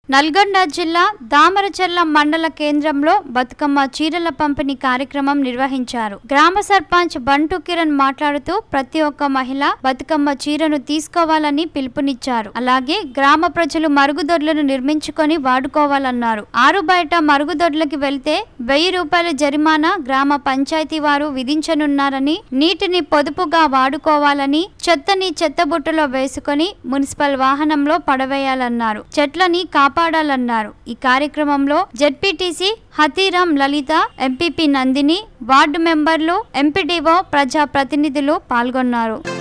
నల్గొండ జిల్లా దామరచర్ల మండల కేంద్రంలో బతుకమ్మ చీరల పంపిణీ కార్యక్రమం నిర్వహించారు గ్రామ సర్పంచ్ బంటు కిరణ్ మాట్లాడుతూ ప్రతి ఒక్క మహిళ బతుకమ్మ చీరను తీసుకోవాలని పిలుపునిచ్చారు అలాగే గ్రామ ప్రజలు మరుగుదొడ్లను నిర్మించుకొని వాడుకోవాలన్నారు ఆరు బయట మరుగుదొడ్లకి వెళ్తే వెయ్యి రూపాయల జరిమానా గ్రామ పంచాయతీ వారు విధించనున్నారని నీటిని పొదుపుగా వాడుకోవాలని చెత్తని చెత్తబుట్టలో వేసుకొని మున్సిపల్ వాహనంలో పడవేయాలన్నారు చెట్లని కాపాడాలన్నారు ఈ కార్యక్రమంలో ZPTC Hathiram Lalitha MPP Nandini ward మెంబర్లు ఎంపీడీఓ ప్రజా ప్రతినిధులు పాల్గొన్నారు